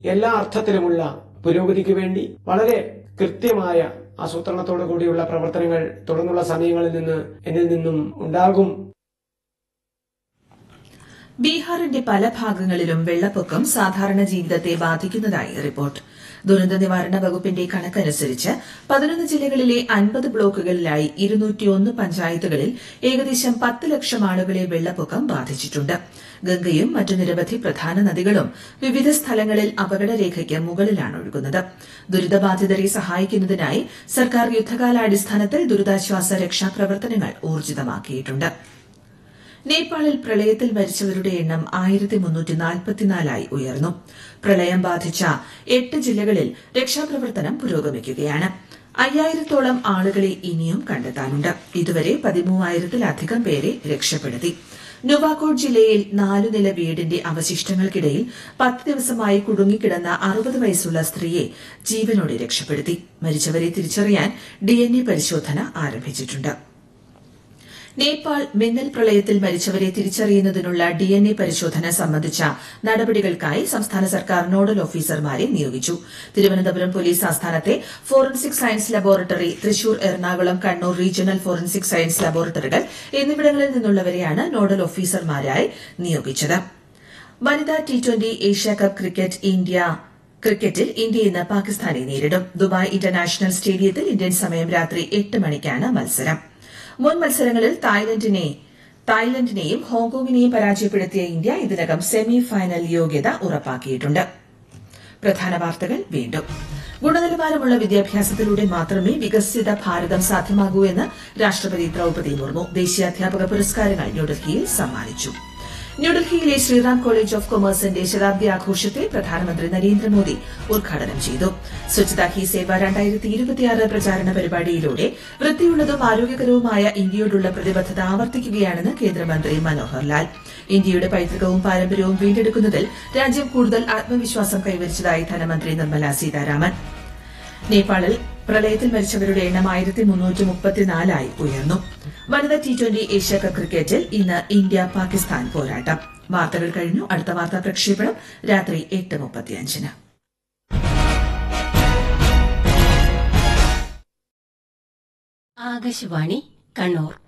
എല്ലാ അർത്ഥത്തിലുമുള്ള പുരോഗതിക്ക് വേണ്ടി വളരെ കൃത്യമായ ആസൂത്രണത്തോടു കൂടിയുള്ള പ്രവർത്തനങ്ങൾ തുടർന്നുള്ള സമയങ്ങളിൽ നിന്ന് എന്നിൽ നിന്നും ഉണ്ടാകും ബീഹാറിന്റെ പല ഭാഗങ്ങളിലും വെള്ളപ്പൊക്കം സാധാരണ ജീവിതത്തെ ബാധിക്കുന്നതായി റിപ്പോർട്ട് ദുരന്ത നിവാരണ വകുപ്പിന്റെ കണക്കനുസരിച്ച് പതിനൊന്ന് ജില്ലകളിലെ അൻപത് ബ്ലോക്കുകളിലായി ഇരുന്നൂറ്റിയൊന്ന് പഞ്ചായത്തുകളിൽ ഏകദേശം പത്ത് ലക്ഷം ആളുകളെ വെള്ളപ്പൊക്കം ബാധിച്ചിട്ടുണ്ട് ഗംഗയും മറ്റു നിരവധി പ്രധാന നദികളും വിവിധ സ്ഥലങ്ങളിൽ അപകടരേഖയ്ക്ക് മുകളിലാണ് ഒഴുകുന്നത് ദുരിതബാധിതരെ സഹായിക്കുന്നതിനായി സർക്കാർ യുദ്ധകാലാടിസ്ഥാനത്തിൽ ദുരിതാശ്വാസ രക്ഷാപ്രവർത്തനങ്ങൾ ഊർജിതമാക്കിയിട്ടുണ്ട് നേപ്പാളിൽ പ്രളയത്തിൽ മരിച്ചവരുടെ എണ്ണം ആയിരത്തി മുന്നൂറ്റി നാൽപ്പത്തിനാലായി ഉയർന്നു പ്രളയം ബാധിച്ച എട്ട് ജില്ലകളിൽ രക്ഷാപ്രവർത്തനം പുരോഗമിക്കുകയാണ് അയ്യായിരത്തോളം ആളുകളെ ഇനിയും കണ്ടെത്താനുണ്ട് ഇതുവരെ പതിമൂവായിരത്തിലധികം പേരെ രക്ഷപ്പെടുത്തി നുവാക്കോട്ട് ജില്ലയിൽ നാലു നില വീടിന്റെ അവശിഷ്ടങ്ങൾക്കിടയിൽ പത്ത് ദിവസമായി കുടുങ്ങിക്കിടന്ന അറുപത് വയസ്സുള്ള സ്ത്രീയെ ജീവനോടെ രക്ഷപ്പെടുത്തി മരിച്ചവരെ തിരിച്ചറിയാൻ ഡിഎൻഎ പരിശോധന ആരംഭിച്ചിട്ടുണ്ട് നേപ്പാൾ മിന്നൽ പ്രളയത്തിൽ മരിച്ചവരെ തിരിച്ചറിയുന്നതിനുള്ള ഡിഎൻഎ പരിശോധന സംബന്ധിച്ച നടപടികൾക്കായി സംസ്ഥാന സർക്കാർ നോഡൽ ഓഫീസർമാരെ നിയോഗിച്ചു തിരുവനന്തപുരം പോലീസ് ആസ്ഥാനത്തെ forensic science laboratory Thrissur Ernakulam Kannur regional forensic science ലബോറട്ടറികൾ എന്നിവിടങ്ങളിൽ നിന്നുള്ളവരെയാണ് നോഡൽ ഓഫീസർമാരായി നിയോഗിച്ചത് വനിതാ ടി ട്വന്റി ഏഷ്യാകപ്പ് ക്രിക്കറ്റ് ഇന്ത്യ ക്രിക്കറ്റിൽ ഇന്ത്യ ഇന്ന് പാകിസ്ഥാനെ നേരിടും ദുബായ് ഇന്റർനാഷണൽ സ്റ്റേഡിയത്തിൽ ഇന്ത്യൻ സമയം രാത്രി എട്ട് മണിക്കാണ് മത്സരം മുൻ മത്സരങ്ങളിൽ തായ്ലൻഡിനെ തായ്ലൻഡിനെയും ഹോങ്കോങ്ങിനെയും പരാജയപ്പെടുത്തിയ ഇന്ത്യ ഇതിനകം സെമി ഫൈനൽ യോഗ്യത ഉറപ്പാക്കിയിട്ടുണ്ട് പ്രധാന വാർത്തകൾ വീണ്ടും ഗുണനിലവാരമുള്ള വിദ്യാഭ്യാസത്തിലൂടെ മാത്രമേ വികസിത ഭാരതം സാധ്യമാകൂ എന്ന് രാഷ്ട്രപതി ദ്രൌപദി മുർമു ദേശീയ അധ്യാപക പുരസ്കാരങ്ങൾ ന്യൂഡൽഹിയിൽ സമ്മാനിച്ചു ന്യൂഡൽഹിയിലെ ശ്രീറാം കോളേജ് ഓഫ് കൊമേഴ്സിന്റെ ശതാബ്ദി ആഘോഷത്തെ പ്രധാനമന്ത്രി നരേന്ദ്രമോദി ഉദ്ഘാടനം ചെയ്തു സ്വച്ഛതാ ഹി സേവ രണ്ടായിരത്തി ഇരുപത്തിയാറ് പ്രചാരണ പരിപാടിയിലൂടെ വൃത്തിയുള്ളതും ആരോഗ്യകരവുമായ ഇന്ത്യയോടുള്ള പ്രതിബദ്ധത ആവർത്തിക്കുകയാണെന്ന് കേന്ദ്രമന്ത്രി മനോഹർ ലാൽ ഇന്ത്യയുടെ പൈതൃകവും പാരമ്പര്യവും വീണ്ടെടുക്കുന്നതിൽ രാജ്യം കൂടുതൽ ആത്മവിശ്വാസം കൈവരിച്ചതായി ധനമന്ത്രി നിർമ്മല സീതാരാമൻ നേപ്പാളിൽ പ്രളയത്തിൽ മരിച്ചവരുടെ എണ്ണം ആയിരത്തി മുന്നൂറ്റി മുപ്പത്തിനാലായി ഉയർന്നു വനിതാ ടി ട്വന്റി ഏഷ്യാകപ്പ് ക്രിക്കറ്റിൽ ഇന്ന് ഇന്ത്യ പാകിസ്ഥാൻ പോരാട്ടം വാർത്തകൾ കഴിഞ്ഞു അടുത്ത വാർത്താ പ്രക്ഷേപണം രാത്രി എട്ട് മുപ്പത്തിയഞ്ചിന് ആകാശവാണി കണ്ണൂർ